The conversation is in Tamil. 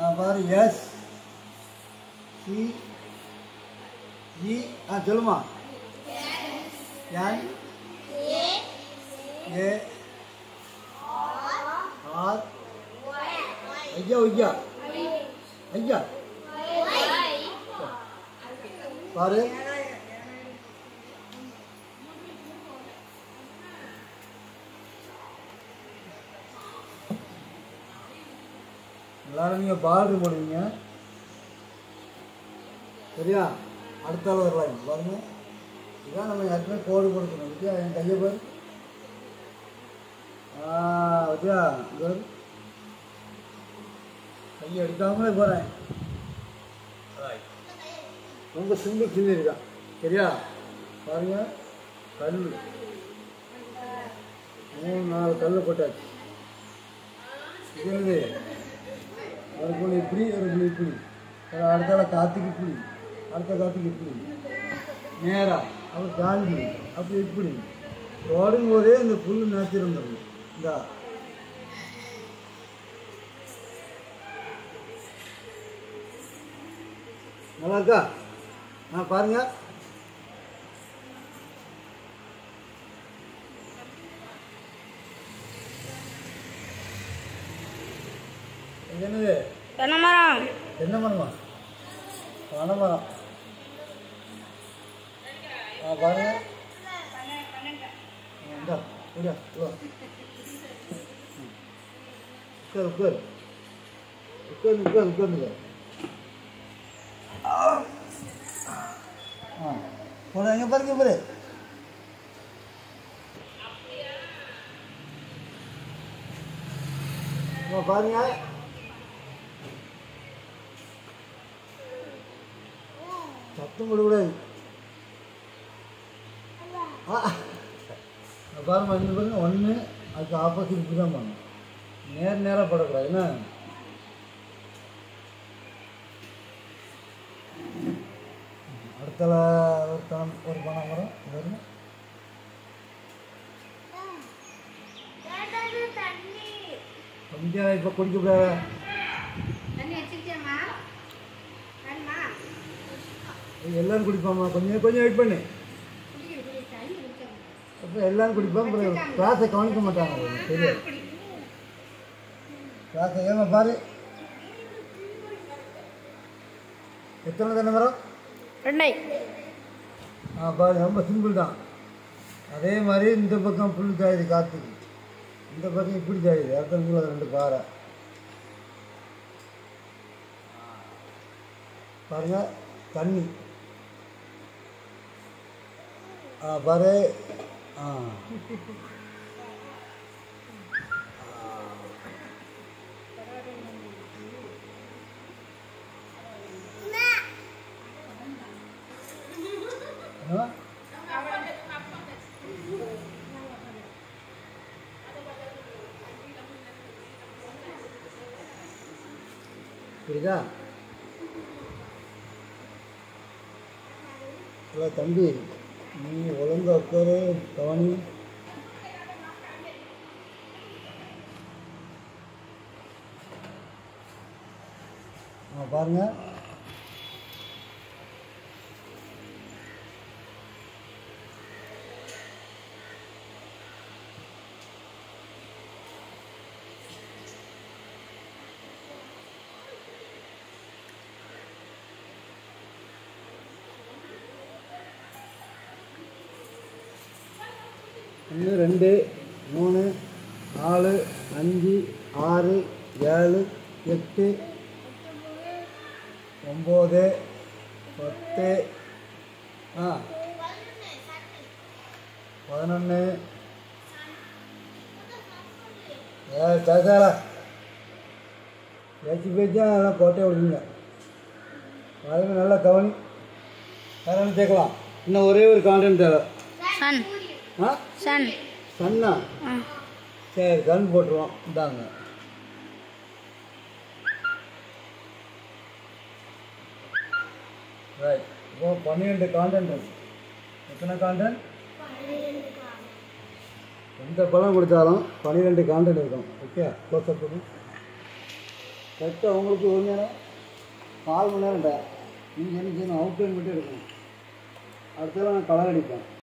ஆ பாரு எஸ் சி இ ஆ சொல்லுமா என் ஏ ஆர் ஐயா ஐயா ஐயா பாரு எல்லாரும் நீங்கள் பார்டர் போடுவீங்க சரியா அடுத்த ஆள் வரலாம் பாருங்க இதான் நம்ம யாருக்குமே கோடு கொடுக்கணும் வித்தியா என் கையை பாரு ஆ வித்தியா இங்க பாரு. கையை எடுக்காமலே போகிறேன் ரொம்ப சிம்பிள் சின்ன இருக்கான் சரியா பாருங்க கல் மூணு நாலு கல் போட்டாச்சு இது என்னது ஒரு புள்ளி இப்படி ஒரு புள்ளி இப்படி ஒரு அடுத்தால காத்துக்கு இப்படி அடுத்த காத்துக்கு இப்படி நேரா அப்புறம் தாண்டி அப்படி இப்படி ஓடும் போதே இந்த புல் மேய்ச்சிருந்துடும் இந்தா நல்லா இருக்கா ஆ பாருங்க இது என்னது தென்னை மரம் என்ன மரமா பனை மரம் ஆ பாருங்க ஆ, இந்தா இந்தா இவ்வளோ உட்கார் உட்கார் உட்காந்து உட்கார் உட்காந்துங்க ஆ போட எங்கே பாருங்க பாரு ஆ, பாருங்க சத்தம் போடக்கூடாது ஆ இங்க பாருங்க இங்கே பாருங்க ஒன்று அதுக்கு ஆப்போசிட் இப்படி தான் பண்ணணும் நேர் நேராக படக்கூடாது என்ன அடுத்தல ஒரு பணம் ஒரு பணம் வரும் இது வருங்க கொஞ்சம் இப்போ குடிக்கக்கூடாது இது எல்லாரும் குடிப்பாம்மா கொஞ்சம் கொஞ்சம் வெயிட் பண்ணு அப்புறம் எல்லாரும் குடிப்பாங்க அப்புறம் கிளாஸை கவனிக்க மாட்டாங்க அவங்களுக்கு தெரியாது கிளாஸை ஏமா பாரு எத்தனை தானே வரும் ரெண்டை ஆ பாரு ரொம்ப சிம்பிள் தான் அதே மாதிரி இந்த பக்கம் புல் காயுது காற்றுக்கு இந்த பக்கம் இப்படி காயுது அடுத்த ரெண்டு பாறை பாருங்க தண்ணி ஆ பாரு ஆ ஆ புரியுதா இல்லை தம்பி நீ ஒழுங்கா உட்காரு கவனி ஆ பாருங்க ஒன்று ரெண்டு மூணு நாலு அஞ்சு ஆறு ஏழு எட்டு ஒம்பது பத்து ஆ பதினொன்று ஏ பேசால பேச்சு பேச்சா நல்லா கோட்டை விடுங்க அதுங்க நல்லா கவனி வேற என்ன சேர்க்கலாம் இன்னும் ஒரே ஒரு கான்டென்ட் தேவை சன் ஆ சன் சன்னா ஆ சரி கன் போட்டுருவோம் இந்தாங்க ரைட் இப்போ பன்னிரெண்டு கான்டென்ட் இருக்கு எத்தனை கான்டென்ட் எந்த பழம் கொடுத்தாலும் பன்னிரெண்டு கான்டென்ட் இருக்கும் ஓகே க்ளோஸ் அப் பண்ணு கரெக்டாக உங்களுக்கு ஒரு நேரம் கால் மணி நேரம் டே நீங்கள் என்ன செய்யணும் அவுட்லைன் மட்டும் எடுக்கணும் அடுத்தது நான் கலர் அடிப்பேன்